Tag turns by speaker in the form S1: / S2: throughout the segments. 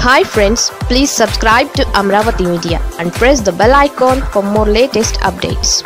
S1: hi friends please subscribe to Amaravati media and press the bell icon for more latest updates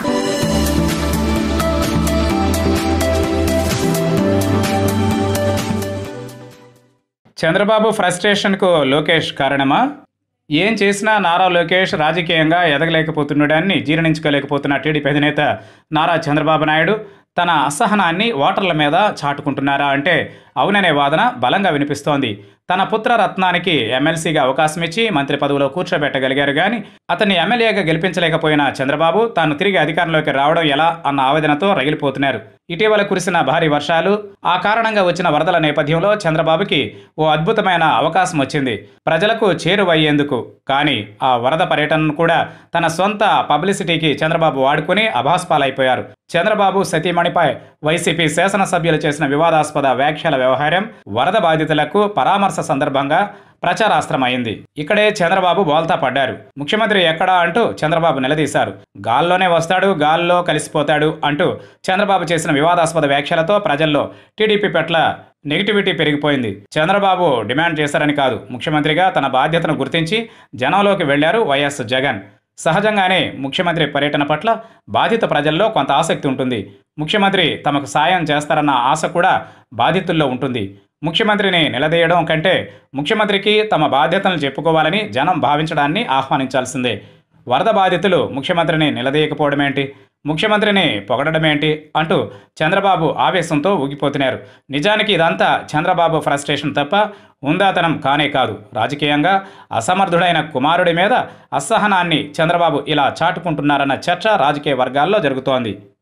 S2: Chandrababu ఫ్రస్ట్రేషన్కు లోకేష్ కారణమా ఏం చేసినా నారా లోకేష్ రాజకీయంగా ఎదగలేకపోతున్నాడని జీర్ణించుకోలేకపోతున్న టీడీపీ అధినేత నారా చంద్రబాబు నాయుడు తన అసహనాన్ని ఓటర్ల మీద చాటుకుంటున్నారా అంటే అవుననే వాదన బలంగా వినిపిస్తోంది తన పుత్ర రత్నానికి ఎమ్మెల్సీగా అవకాశం ఇచ్చి మంత్రి పదవిలో కూర్చోబెట్టగలిగారు కానీ అతన్ని ఎమ్మెల్యేగా గెలిపించలేకపోయిన చంద్రబాబు తాను తిరిగి అధికారంలోకి రావడం ఎలా అన్న ఆవేదనతో రగిలిపోతున్నారు ఇటీవల కురిసిన భారీ వర్షాలు ఆ కారణంగా వచ్చిన వరదల నేపథ్యంలో చంద్రబాబుకి ఓ అద్భుతమైన అవకాశం వచ్చింది ప్రజలకు చేరువయ్యేందుకు కానీ ఆ వరద పర్యటనను కూడా తన సొంత పబ్లిసిటీకి చంద్రబాబు వాడుకుని అభాస్పాలైపోయారు చంద్రబాబు సతీమణిపై వైసీపీ శాసనసభ్యులు చేసిన వివాదాస్పద వ్యాఖ్యల వ్యవహారం వరద బాధితులకు పరామర్శ సందర్భంగా ప్రచారాస్త్రమైంది ఇక్కడే చంద్రబాబు బోల్తా పడ్డారు ముఖ్యమంత్రి ఎక్కడా అంటూ చంద్రబాబు నిలదీశారు గాల్లోనే వస్తాడు గాల్లో కలిసిపోతాడు అంటూ చంద్రబాబు చేసిన వివాదాస్పద వ్యాఖ్యలతో ప్రజల్లో టీడీపీ పట్ల నెగిటివిటీ పెరిగిపోయింది చంద్రబాబు డిమాండ్ చేశారని కాదు ముఖ్యమంత్రిగా తన బాధ్యతను గుర్తించి జనంలోకి వెళ్లారు వైఎస్ జగన్ సహజంగానే ముఖ్యమంత్రి పర్యటన పట్ల బాధిత ప్రజల్లో కొంత ఆసక్తి ఉంటుంది ముఖ్యమంత్రి తమకు సాయం చేస్తారన్న ఆశ కూడా బాధితుల్లో ఉంటుంది ముఖ్యమంత్రిని నిలదీయడం కంటే ముఖ్యమంత్రికి తమ బాధ్యతలను చెప్పుకోవాలని జనం భావించడాన్ని ఆహ్వానించాల్సిందే వరద బాధితులు ముఖ్యమంత్రిని నిలదీయకపోవడం ఏంటి ముఖ్యమంత్రిని పొగడమేంటి అంటూ చంద్రబాబు ఆవేశంతో ఊగిపోతున్నారు నిజానికి ఇదంతా చంద్రబాబు ఫ్రస్ట్రేషన్ తప్ప ఉందాతనం కానే కాదు రాజకీయంగా అసమర్థుడైన కుమారుడి మీద అసహనాన్ని చంద్రబాబు ఇలా చాటుకుంటున్నారన్న చర్చ రాజకీయ వర్గాల్లో జరుగుతోంది